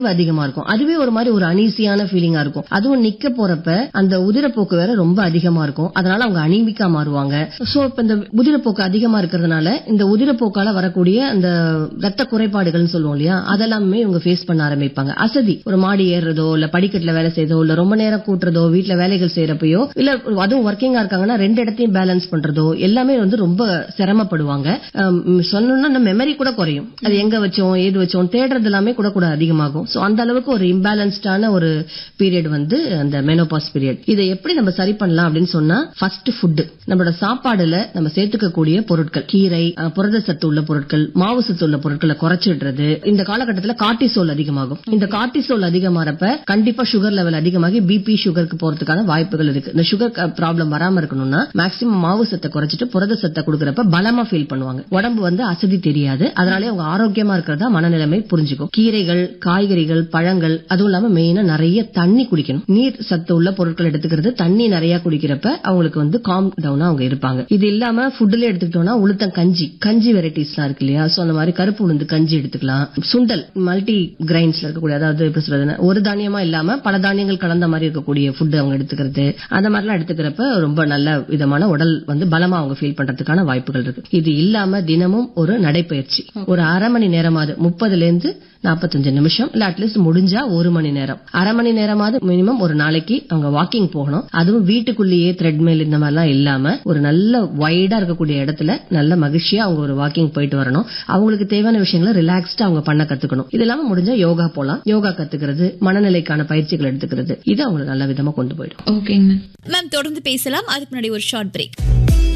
அதிகமா இருக்கும் அதுவே ஒரு மாதிரி ஒரு அனீசியான ஃபீலிங்கா இருக்கும் அதுவும் நிக்க போறப்ப அந்த உதிரப்போக்கு வேற ரொம்ப அதிகமா இருக்கும் அதனால அவங்க அனீமிக்கா மாறுவாங்க சோ இப்ப இந்த உதிரப்போக்கு அதிகமா இருக்கிறதுனால இந்த உதிரப்போக்கால வரக்கூடிய அந்த ரத்த குறைபாடுகள்னு சொல்லுவோம் இல்லையா அதெல்லாமே இவங்க ஃபேஸ் பண்ண ஆரம்பிப்பாங்க அசதி ஒரு மாடி ஏறுறதோ இல்ல படிக்கட்டுல வேலை செய்யறதோ இல்ல ரொம்ப நேரம் கூட்டுறதோ வீட்ல வேலைகள் செய்யறப்பயோ இல்ல அதுவும் ஒர்க்கிங்கா இருக்காங்கன்னா ரெண்டு இடத்தையும் பேலன்ஸ் பண்றதோ எல்லாமே வந்து ரொம்ப சிரமப்படுவாங்க அம், சொன்னோம்னா மெமரி கூட குறையும் அது எங்க வச்சோம் ஏது வச்சோம் தேடுறது எல்லாமே கூட கூட அதிகமாகும் சோ அந்த அளவுக்கு ஒரு இம்பேலன்ஸ்டான ஒரு பீரியட் வந்து அந்த மெனோபாஸ் பீரியட் இதை எப்படி நம்ம சரி பண்ணலாம் அப்படின்னு சொன்னா ஃபர்ஸ்ட் ஃபுட் நம்மளோட சாப்பாடுல நம்ம சேர்த்துக்கக்கூடிய பொருட்கள் கீரை அஹ், புரத சத்து உள்ள பொருட்கள் மாவு சத்து உள்ள பொருட்களை குறைச்சிடுறது இந்த காலகட்டத்துல கார்டிசோல் அதிகமாகும் இந்த கார்டிசோல் அதிகமாறப்ப கண்டிப்பா சுகர் லெவல் அதிகமாகி பிபி சுகருக்கு போறதுக்கான வாய்ப்புகள் இருக்கு இந்த சுகர் ப்ராப்ளம் வராம இருக்கணும்னா மேக்ஸிமம் மாவு சத்தை குறைச்சிட்டு புரத சத்தை கொடுக்கறப்ப பலமா ஃபீல் பண்ணுவாங்க உடம்பு வந்து அசதி தெரியாது அதனாலே அவங்க ஆரோக்கியமா இருக்கிறதா மனநிலைமை புரிஞ்சுக்கும் கீரைகள் காய்கறிகள் பழங்கள் அதுவும் இல்லாம மெயினா நிறைய தண்ணி குடிக்கணும் நீர் சத்து உள்ள பொருட்கள் எடுத்துக்கிறது தண்ணி நிறைய குடிக்கிறப்ப அவங்களுக்கு வந்து காம் டவுனா அவங்க இருப்பாங்க இது இல்லாம ஃபுட்ல எடுத்துக்கிட்டோம்னா உளுத்தம் கஞ்சி கஞ்சி வெரைட்டிஸ் எல்லாம் இருக்கு இல்லையா சோ அந்த மாதிரி கருப்பு உளுந்து கஞ்சி எடுத்துக்கலாம் சுண்டல் மல்டி கிரைன்ஸ்ல இருக்கக்கூடிய அதாவது எப்படி சொல்றதுன்னா ஒரு தானியமா இல்லாம பல தானியங்கள் கலந்த மாதிரி இருக்கக்கூடிய ஃபுட் அவங்க எடுத்துக்கிறது அந்த மாதிரிலாம் எடுத்துக்கிறப்ப ரொம்ப நல்ல விதமான உடல் வந்து பலமா அவங்க ஃபீல் பண்றதுக்கான வாய்ப்புகள் இருக்கு இது இல்லாம தினமும் ஒரு நடைப்பயிற்சி ஒரு அரை மணி நேரமாவது முப்பதுல இருந்து நாற்பத்தஞ்சு நிமிஷம் இல்ல அட்லீஸ்ட் முடிஞ்சா ஒரு மணி நேரம் அரை மணி நேரமாவது மினிமம் ஒரு நாளைக்கு அவங்க வாக்கிங் போகணும் அதுவும் வீட்டுக்குள்ளேயே த்ரெட்மில் இந்த மாதிரிலாம் இல்லாம ஒரு நல்ல வைடா இருக்கக்கூடிய இடத்துல நல்ல மகிழ்ச்சியா அவங்க ஒரு வாக்கிங் போயிட்டு வரணும் அவங்களுக்கு தேவையான விஷயங்களை ரிலாக்ஸ்டா அவங்க பண்ண கத்துக்கணும் இது இல்லாம முடிஞ்சா யோகா போலாம் யோகா கத்துக்கிறது மனநிலைக்கான பயிற்சிகள் எடுத்துக்கிறது இது அவங்களுக்கு நல்ல விதமா கொண்டு போயிடும் ஓகேங்க மேம் மேம் தொடர்ந்து பேசலாம் அதுக்கு முன்னாடி ஒரு ஷார்ட் பிரேக்